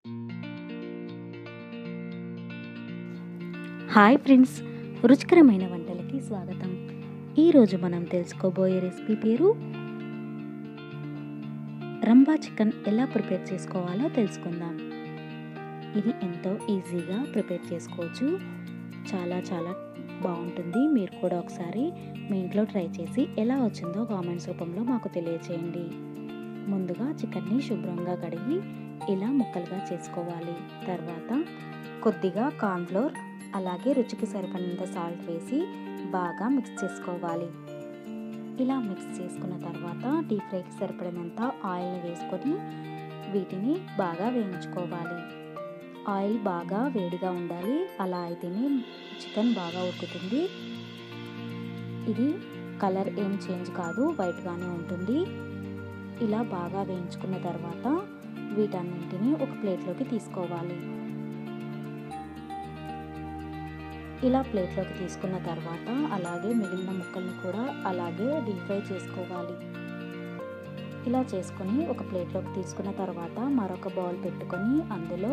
hi friends రుచికరమైన వంటలకి స్వాగతం ఈరోజు మనం తెలుసుకోబోయే రెసిపీ పేరు రంబా చికెన్ ఎలా ప్రిపేర్ చేసుకోవాలో తెలుసుకుందాం ఇది ఎంతో ఈజీగా ప్రిపేర్ చేసుకోవచ్చు చాలా చాలా బాగుంటుంది మీరు కూడా ఒకసారి మీ ఇంట్లో ట్రై చేసి ఎలా వచ్చిందో కామెంట్స్ రూపంలో మాకు తెలియచేయండి ముందుగా చికెన్ని శుభ్రంగా కడిగి ఇలా ముక్కలుగా చేసుకోవాలి తర్వాత కొద్దిగా కార్న్ఫ్లోర్ అలాగే రుచికి సరిపడినంత సాల్ట్ వేసి బాగా మిక్స్ చేసుకోవాలి ఇలా మిక్స్ చేసుకున్న తర్వాత డీప్ ఫ్రైకి సరిపడినంత ఆయిల్ని వేసుకొని వీటిని బాగా వేయించుకోవాలి ఆయిల్ బాగా వేడిగా ఉండాలి అలా అయితేనే చికెన్ బాగా ఉడుకుతుంది ఇది కలర్ ఏం చేంజ్ కాదు వైట్గానే ఉంటుంది ఇలా బాగా వేయించుకున్న తర్వాత వీటన్నింటినీ ఒక ప్లేట్లోకి తీసుకోవాలి ఇలా ప్లేట్లోకి తీసుకున్న తర్వాత అలాగే మిగిలిన ముక్కల్ని కూడా అలాగే డీప్ ఫ్రై చేసుకోవాలి ఇలా చేసుకొని ఒక ప్లేట్లోకి తీసుకున్న తర్వాత మరొక బౌల్ పెట్టుకొని అందులో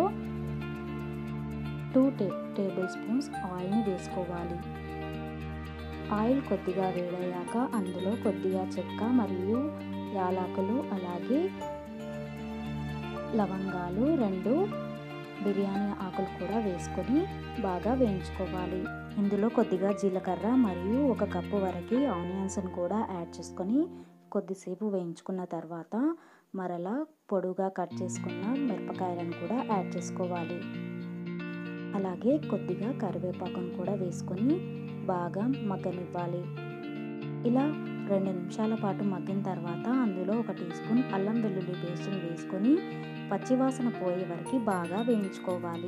టూ టే టేబుల్ స్పూన్స్ ఆయిల్ని వేసుకోవాలి ఆయిల్ కొద్దిగా వేడయ్యాక అందులో కొద్దిగా చెక్క మరియు యాలకులు అలాగే లవంగాలు రెండు బిర్యానీ ఆకులు కూడా వేసుకొని బాగా వేయించుకోవాలి ఇందులో కొద్దిగా జీలకర్ర మరియు ఒక కప్పు వరకు ఆనియన్స్ని కూడా యాడ్ చేసుకొని కొద్దిసేపు వేయించుకున్న తర్వాత మరలా పొడుగా కట్ చేసుకున్న మిరపకాయలను కూడా యాడ్ చేసుకోవాలి అలాగే కొద్దిగా కరివేపాకును కూడా వేసుకొని బాగా మగ్గనివ్వాలి ఇలా రెండు నిమిషాల పాటు మగ్గిన తర్వాత అందులో ఒక టీ స్పూన్ అల్లం వెల్లుల్లి పేస్ట్ని వేసుకొని పచ్చివాసన పోయే వరకు బాగా వేయించుకోవాలి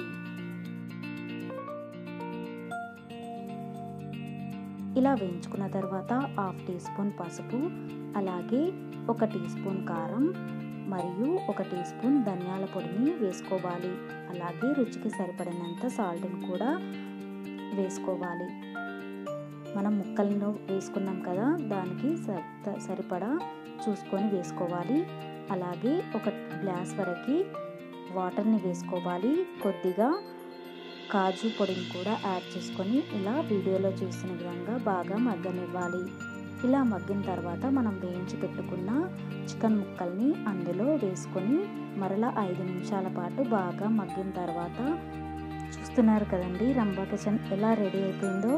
ఇలా వేయించుకున్న తర్వాత హాఫ్ టీ స్పూన్ పసుపు అలాగే ఒక టీ స్పూన్ కారం మరియు ఒక టీ స్పూన్ ధనియాల పొడిని వేసుకోవాలి అలాగే రుచికి సరిపడినంత సాల్ట్ని కూడా వేసుకోవాలి మనం ముక్కలను వేసుకున్నాం కదా దానికి సరిపడా చూసుకొని వేసుకోవాలి అలాగే ఒక గ్లాస్ వరకు వాటర్ని వేసుకోవాలి కొద్దిగా కాజు పొడిని కూడా యాడ్ చేసుకొని ఇలా వీడియోలో చూసిన విధంగా బాగా మగ్గనివ్వాలి ఇలా మగ్గిన తర్వాత మనం వేయించి పెట్టుకున్న చికెన్ ముక్కల్ని అందులో వేసుకొని మరలా ఐదు నిమిషాల పాటు బాగా మగ్గిన తర్వాత చూస్తున్నారు కదండి రంబా కిచెన్ ఎలా రెడీ అయిపోయిందో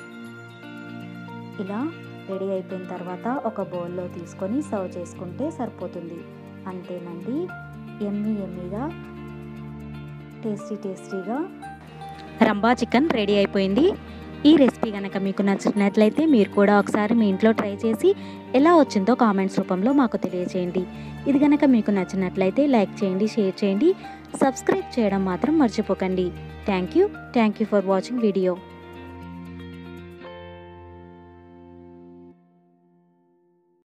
ఇలా రెడీ అయిపోయిన తర్వాత ఒక బౌల్లో తీసుకొని సర్వ్ చేసుకుంటే సరిపోతుంది అంతేనండి ఎమ్మి ఎమ్మిగా టేస్టీ టేస్టీగా రంబా చికెన్ రెడీ అయిపోయింది ఈ రెసిపీ కనుక మీకు నచ్చినట్లయితే మీరు కూడా ఒకసారి మీ ఇంట్లో ట్రై చేసి ఎలా వచ్చిందో కామెంట్స్ రూపంలో మాకు తెలియచేయండి ఇది కనుక మీకు నచ్చినట్లయితే లైక్ చేయండి షేర్ చేయండి సబ్స్క్రైబ్ చేయడం మాత్రం మర్చిపోకండి thank you thank you for watching video